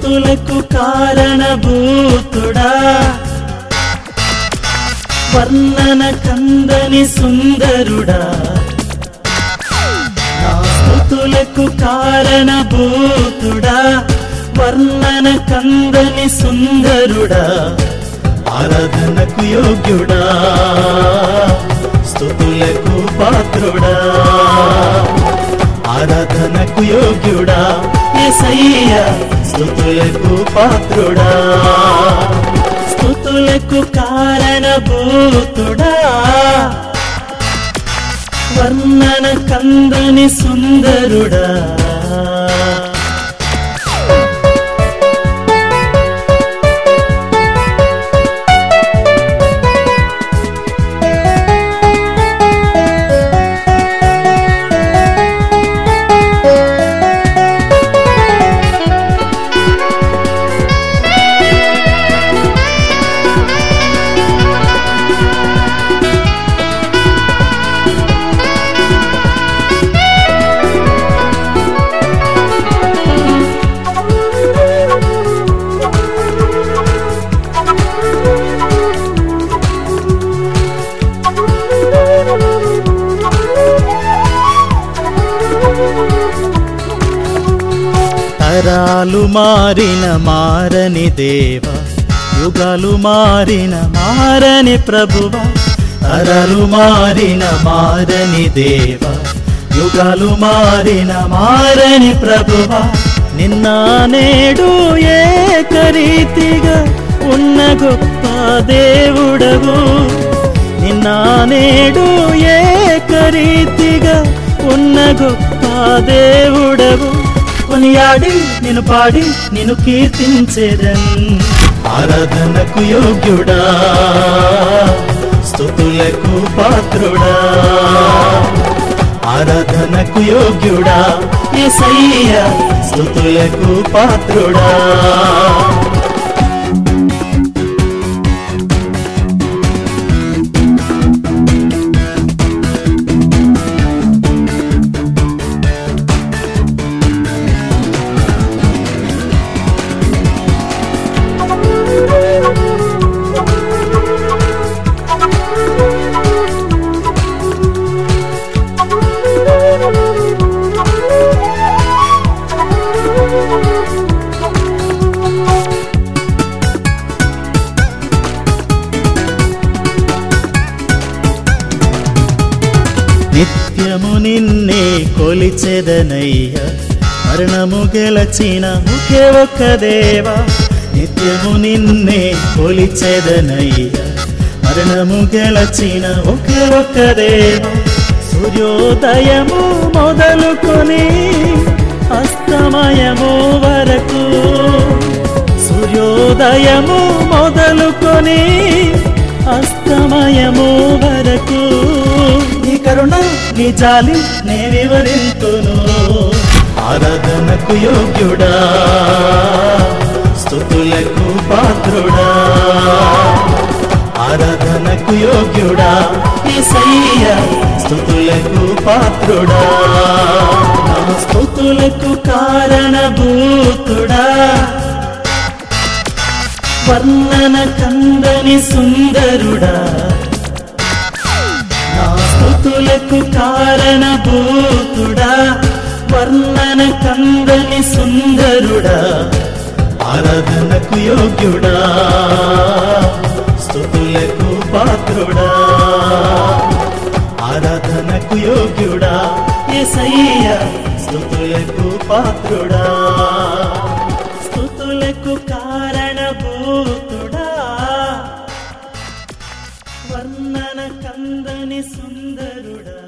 స్థుతులకు కారణభూతుడా వర్ణన కందని సుందరుడా నా స్థుతులకు కారణభూతుడా వర్ణన కందని సుందరుడా ఆరాధనకు యోగ్యుడా స్థుతులకు పాత్రుడా ఆరాధనకు యోగ్యుడా ఎసయ్య స్థుతులకు పాత్రుడా స్థుతులకు కారణభూతుడా వర్ణన కందని సుందరుడా తరాలు మారిన మారని దేవ యుగాలు మారిన మారని ప్రభువ తరాలు మారిన మారని దేవ యుగాలు మారిన మారని ప్రభువ నిన్న నేడు ఏకరీతిగా ఉన్న గొప్ప దేవుడవు నిన్న నేడు ఏకరీతిగా ఉన్న గొప్ప దేవుడవు కొనియాడి నిన్ను పాడి నిన్ను కీర్తించేదన్ ఆరాధనకు యోగ్యుడా స్థుతులకు పాత్రుడా ఆరాధనకు యోగ్యుడా ఎసయ్య స్థుతులకు పాత్రుడా నిత్యము నిన్నే కొలిచెదనయ్య మరణము గెలచిన ఒకే ఒక్క దేవా నిత్యము నిన్నే కొలిచెదనయ్య మరణము గెలచిన ఒకే ఒక్క దేవా సూర్యోదయము మొదలుకొని అస్తమయము వరకు సూర్యోదయము మొదలుకొని అస్తమయము వరకు నీ కరుణ నీ జాలి నే వివరింతును ఆరాధనకు యోగ్యుడా స్థుతులకు పాత్రుడా ఆరాధనకు యోగ్యుడా యేసయ్య స్థుతులకు పాత్రుడా నా స్థుతులకు కారణభూతుడా వర్ణన కందని సుందరుడా నా స్థుతులకు కారణభూతుడా వర్ణన కందని సుందరుడా ఆరాధనకు యోగ్యుడా స్థుతులకు పాత్రుడా ఆరాధనకు యోగ్యుడా ఎసయ్య స్థుతులకు పాత్రుడా స్థుతులకు కారణభూతుడా వర్ణన కందని సుందరుడా